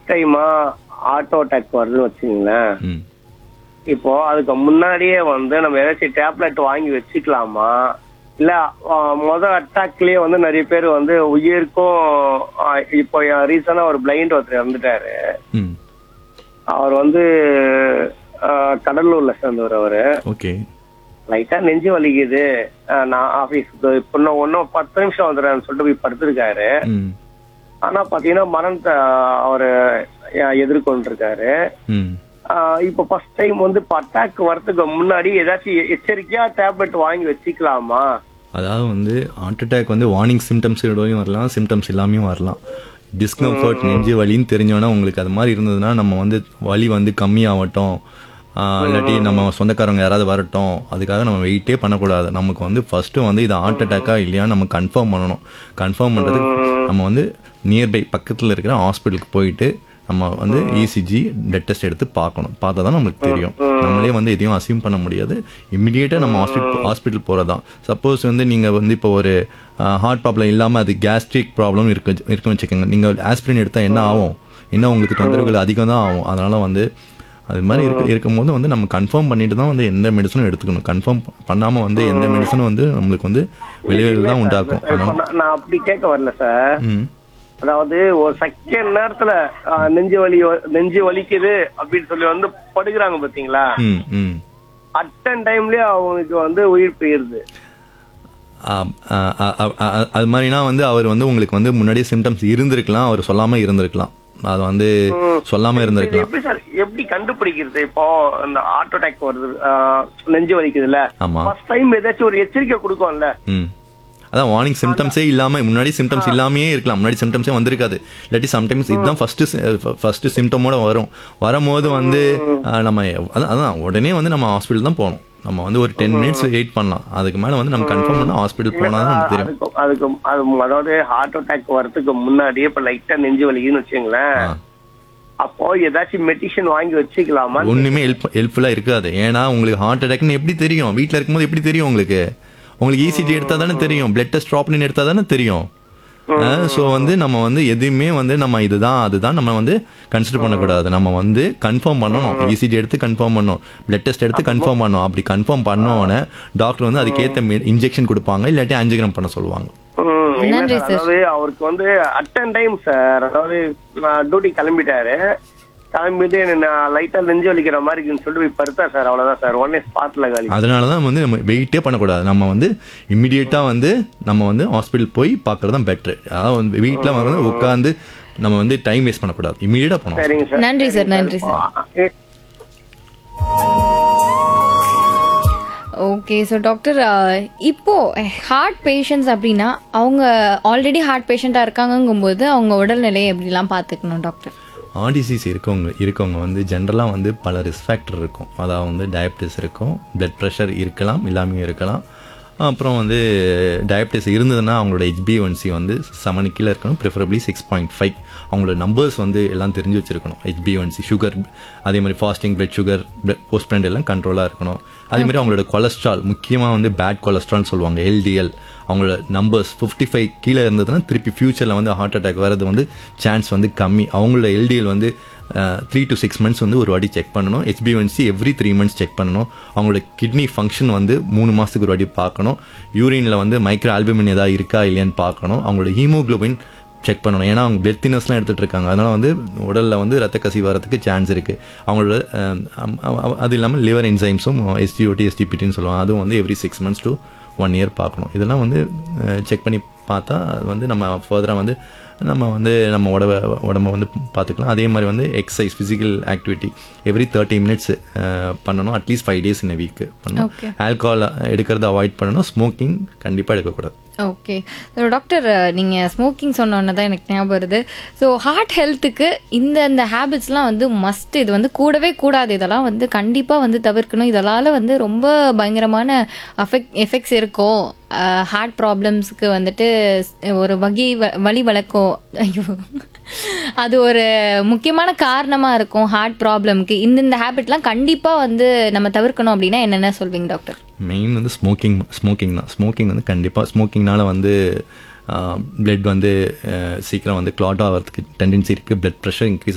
டைமா auto attack வருதுன்னு வச்சுங்களேன் ம் இப்போ அதுக்கு முன்னாடியே வந்து நம்ம ஏதாச்சும் டேப்லெட் வாங்கி வச்சுக்கலாமா இல்ல ஆஹ், முத அட்டாக்லயே வந்து நிறைய பேர் வந்து உயிருக்கும் ஆஹ், இப்போ ரீசனா ஒரு பிளைண்ட் ஒருத்தர் இறந்துட்டாரு ம் அவர் வந்து ஆஹ், கடலூர்ல சேர்ந்தவர் அவரு ஓகே லைட்டா நெஞ்சு வலிக்குது ஆஹ், நான் ஆபீஸ் இப்போ இன்னும் ஒன்னும் பத்து நிமிஷம் வந்துடுறேன்னு சொல்லிட்டு போய் படுத்திருக்காரு ம் ஆனா பாத்தீங்கன்னா மரணத்தை அவரு எதிர்கொண்டிருக்காரு ம் ஆஹ் இப்ப ஃபர்ஸ்ட் டைம் வந்து அட்டாக் வரதுக்கு முன்னாடி ஏதாச்சும் எச்சரிக்கையா டேப்லெட் வாங்கி வச்சுக்கலாமா அதாவது வந்து ஹார்ட் அட்டாக் வந்து வார்னிங் சிம்டம்ஸோடையும் வரலாம் சிம்டம்ஸ் இல்லாமையும் வரலாம் டிஸ்கம்ஃபர்ட் நெஞ்சு வலின்னு தெரிஞ்சோன்னா உங்களுக்கு அது மாதிரி இருந்ததுன்னா நம்ம வந்து வலி வந்து கம்மியாகட்டும் ஆஹ் இல்லாட்டி நம்ம சொந்தக்காரங்க யாராவது வரட்டும் அதுக்காக நம்ம வெயிட்டே பண்ணக்கூடாது நமக்கு வந்து ஃபர்ஸ்ட்டு வந்து இது ஹார்ட் அட்டாக்கா இல்லையா நம்ம கன்ஃபார்ம் பண்ணணும் கன்ஃபார்ம் பண்ணுறதுக்கு நம்ம வந்து நியர்பை பக்கத்தில் இருக்கிற ஹாஸ்பிட்டலுக்கு போயிட்டு நம்ம வந்து இசிஜி பிளட் டெஸ்ட் எடுத்து பார்க்கணும் பார்த்தா தான் நம்மளுக்கு தெரியும் நம்மளே வந்து எதையும் அசியூம் பண்ண முடியாது இமிடியேட்டாக நம்ம ஹாஸ்பிட்டல் ஹாஸ்பிட்டல் போகிறதான் சப்போஸ் வந்து நீங்கள் வந்து இப்போ ஒரு ஹார்ட் ப்ராப்ளம் இல்லாமல் அது கேஸ்ட்ரிக் ப்ராப்ளம் இருக்கு இருக்குன்னு வச்சுக்கோங்க நீங்கள் ஆஸ்பிரின் எடுத்தால் என்ன ஆகும் இன்னும் உங்களுக்கு தொந்தரவுகள் அதிகம் தான் ஆகும் அதனால் வந்து அது மாதிரி இருக்க இருக்கும்போது வந்து நம்ம கன்ஃபார்ம் பண்ணிட்டு தான் வந்து எந்த மெடிசனும் எடுத்துக்கணும் கன்ஃபார்ம் பண்ணாமல் வந்து எந்த மெடிசனும் வந்து நம்மளுக்கு வந்து விளைவுகள் தான் உண்டாக்கும் இப்ப அதனால நான் நான் அப்படி கேட்க வரல சார் ம் அதாவது ஒரு செகண்ட் நேரத்துல ஆஹ், நெஞ்சு வலி வ- நெஞ்சு வலிக்குது அப்படின்னு சொல்லி வந்து படுக்கிறாங்க பாத்தீங்களா ம் ம் அட்டன் டைம்லயே அவங்களுக்கு வந்து உயிர் போயிருது ஆ, ஆ, ஆ, ஆ, ஆ, அது மாதிரினா வந்து அவர் வந்து உங்களுக்கு வந்து முன்னாடியே சிம்டம்ஸ் இருந்திருக்கலாம் அவர் சொல்லாம இருந்திருக்கலாம் அது வந்து சொல்லாம இது இருந்திருக்கலாம் எப்படி சார் எப்படி கண்டுபிடிக்கிறது இப்போ இந்த ஹார்ட் அட்டாக் வருது ஆஹ், நெஞ்சு வலிக்குதுல்ல ஆமா ஃபர்ஸ்ட் டைம் ஏதாச்சும் ஒரு எச்சரிக்கை கொடுக்கும்ல ம் அதான் வார்னிங் சிம்டம்ஸே இல்லாம முன்னாடி சிம்டம்ஸ் இல்லாமையே இருக்கலாம் முன்னாடி சிம்டம்ஸே வந்திருக்காது இல்லாட்டி சம்டைம்ஸ் இதுதான் ஃபர்ஸ்ட் ஃபர்ஸ்ட் சிம்டமோட வரும் வரும்போது வந்து ஆ, நம்ம அதான் அதான் உடனே வந்து நம்ம ஹாஸ்பிட்டல் தான் போகணும் நம்ம வந்து ஒரு டென் மினிட்ஸ் வெயிட் பண்ணலாம் அதுக்கு மேல வந்து நம்ம கன்ஃபார்ம் பண்ணா ஹாஸ்பிட்டல் போனா தான் நமக்கு தெரியும் அதுக்கு அதுக்கு அது அதாவது ஹார்ட் அட்டாக் வரதுக்கு முன்னாடி இப்ப லைட்டா நெஞ்சு வலிக்குன்னு வச்சுங்களேன் ஆ. அப்போ ஏதாச்சும் மெடிசன் வாங்கி வச்சுக்கலாமா ஒண்ணுமே ஹெல்ப் ஹெல்ப்ஃபுல்லா இருக்காது ஏன்னா உங்களுக்கு ஹார்ட் அட்டாக்னு எப்படி தெரியும் வீட்ல இருக்கும்போது எப்படி தெரியும் உங்களுக்கு உங்களுக்கு இசிஜி எடுத்தா தானே தெரியும் பிளட் டெஸ்ட் ட்ராப்னு எடுத்தா தானே தெரியும் ஸோ வந்து நம்ம வந்து எதுவுமே வந்து நம்ம இதுதான் அதுதான் நம்ம வந்து கன்சிடர் பண்ணக்கூடாது நம்ம வந்து கன்ஃபார்ம் பண்ணணும் இசிஜி எடுத்து கன்ஃபார்ம் பண்ணணும் பிளட் டெஸ்ட் எடுத்து கன்ஃபார்ம் பண்ணணும் அப்படி கன்ஃபார்ம் பண்ணோன்னே டாக்டர் வந்து அதுக்கேற்ற இன்ஜெக்ஷன் கொடுப்பாங்க இல்லாட்டி ஆஞ்சிகிராம் பண்ண சொல்லுவாங்க ம், இல்ல நன்றி சார், அதாவது அவருக்கு வந்து அட்டன் டைம் சார் அதாவது டியூட்டி கிளம்பிட்டாரு கிளம்பிட்டு நான் லைட்டா நெஞ்சு வலிக்கிற மாதிரி இருக்குன்னு சொல்லிட்டு போய் படுத்தா சார் அவ்வளவுதான் சார் உடனே ஸ்பாட்ல காலி அதனால தான் வந்து நம்ம வெயிட்டே பண்ணக்கூடாது நம்ம வந்து இம்மிடியேட்டாக வந்து நம்ம வந்து ஹாஸ்பிட்டல் போய் பார்க்குறது தான் பெட்ரு அதாவது வந்து வீட்டில் வந்து உட்காந்து நம்ம வந்து டைம் வேஸ்ட் பண்ணக்கூடாது இம்மிடியேட்டாக போகணும் சரிங்க சார் நன்றி சார் நன்றி சார் ஏ- ஓகே ஸோ டாக்டர் இப்போ ஹார்ட் பேஷண்ட்ஸ் அப்படின்னா அவங்க ஆல்ரெடி ஹார்ட் பேஷண்ட்டாக இருக்காங்கங்கும்போது அவங்க உடல்நிலையை எப்படிலாம் பார்த்துக்கணும் டாக்டர் ஹார்ட் டிசீஸ் இருக்கவங்க இருக்கவங்க வந்து ஜென்ரலாக வந்து பல ரிஸ்க் ஃபேக்டர் இருக்கும் அதாவது வந்து டயபிட்டிஸ் இருக்கும் பிளட் ப்ரெஷர் இருக்கலாம் இல்லாமையும் இருக்கலாம் அப்புறம் வந்து டயபிட்டிஸ் இருந்ததுன்னா அவங்களோட ஹெச்பிஒன்சி வந்து செவன் கீழே இருக்கணும் ப்ரிஃபரபிளி சிக்ஸ் பாயிண்ட் ஃபைவ் அவங்களோட நம்பர்ஸ் வந்து எல்லாம் தெரிஞ்சு வச்சிருக்கணும் ஹெச்பிஒன்சி சுகர் அதே மாதிரி fasting blood sugar post blood எல்லாம் கண்ட்ரோலாக இருக்கணும் அதே மாதிரி அவங்களோட கொலஸ்ட்ரால் முக்கியமாக வந்து பேட் கொலஸ்ட்ரால்னு சொல்லுவாங்க எல்டிஎல் அவங்களோட நம்பர்ஸ் ஃபிஃப்டி ஃபைவ் கீழே இருந்ததுன்னா திருப்பி ஃபியூச்சரில் வந்து ஹார்ட் அட்டாக் வர்றது வந்து சான்ஸ் வந்து கம்மி அவங்களோட எல்டிஎல் வந்து த்ரீ டு சிக்ஸ் மந்த்ஸ் வந்து ஒரு வாட்டி செக் பண்ணணும் HB1C every three months check பண்ணணும் அவங்களோட கிட்னி ஃபங்க்ஷன் வந்து மூணு மாதத்துக்கு ஒரு வாட்டி பார்க்கணும் யூரினில் வந்து மைக்ரோ ஆல்பமின் ஏதாவது இருக்கா இல்லையான்னு பார்க்கணும் அவங்களோட ஹீமோகுளோபின் செக் பண்ணணும் ஏன்னா அவங்க பிளட் தின்னர்ஸ்லாம் எடுத்துட்டு இருக்காங்க அதனால வந்து உடலில் வந்து ரத்த கசி வரதுக்கு சான்ஸ் இருக்கு அவங்களோட அஹ், அம்- அம்- அது இல்லாமல் லிவர் என்சைம்ஸும் எஸ்டிஓடி எஸ்டிபிடின்னு சொல்லுவாங்க அதுவும் வந்து every six months to one year பார்க்கணும் இதெல்லாம் வந்து செக் பண்ணி பார்த்தா அது வந்து நம்ம ஃபர்தராக வந்து நம்ம வந்து நம்ம உடம்ப உடம்ப வந்து பார்த்துக்கலாம் அதே மாதிரி வந்து exercise physical activity every thirty minutes பண்ணணும் at least five days in week பண்ணணும் Okay. ஆல்கஹால் எடுக்கிறத அவாய்ட் பண்ணணும் ஸ்மோக்கிங் கண்டிப்பாக எடுக்கக்கூடாது ஓகே ஸோ டாக்டர் நீங்கள் ஸ்மோக்கிங் சொன்னோன்னே தான் எனக்கு ஞாபகம் வருது ஸோ ஹார்ட் ஹெல்த்துக்கு இந்த இந்த ஹேபிட்ஸ்லாம் வந்து மஸ்ட் இது வந்து கூடவே கூடாது இதெல்லாம் வந்து கண்டிப்பாக வந்து தவிர்க்கணும் இதனால் வந்து ரொம்ப பயங்கரமான அஃபெக்ட் எஃபெக்ட்ஸ் இருக்கும் ஹார்ட் ப்ராப்ளம்ஸ்க்கு வந்துட்டு ஒரு வகை வ- வழி வளர்க்கும் ஐயோ அது ஒரு முக்கியமான காரணமாக இருக்கும் ஹார்ட் ப்ராப்ளம்க்கு இந்த இந்த ஹேபிட்லாம் கண்டிப்பாக வந்து நம்ம தவிர்க்கணும் அப்படின்னா என்னென்ன சொல்வீங்க டாக்டர் மெயின் வந்து ஸ்மோக்கிங் ஸ்மோக்கிங் தான் ஸ்மோக்கிங் வந்து கண்டிப்பாக ஸ்மோக்கிங்னால வந்து பிளட் வந்து அஹ், சீக்கிரம் வந்து கிளாட் ஆகிறதுக்கு டெண்டன்சி இருக்குது பிளட் ப்ரெஷர் இன்க்ரீஸ்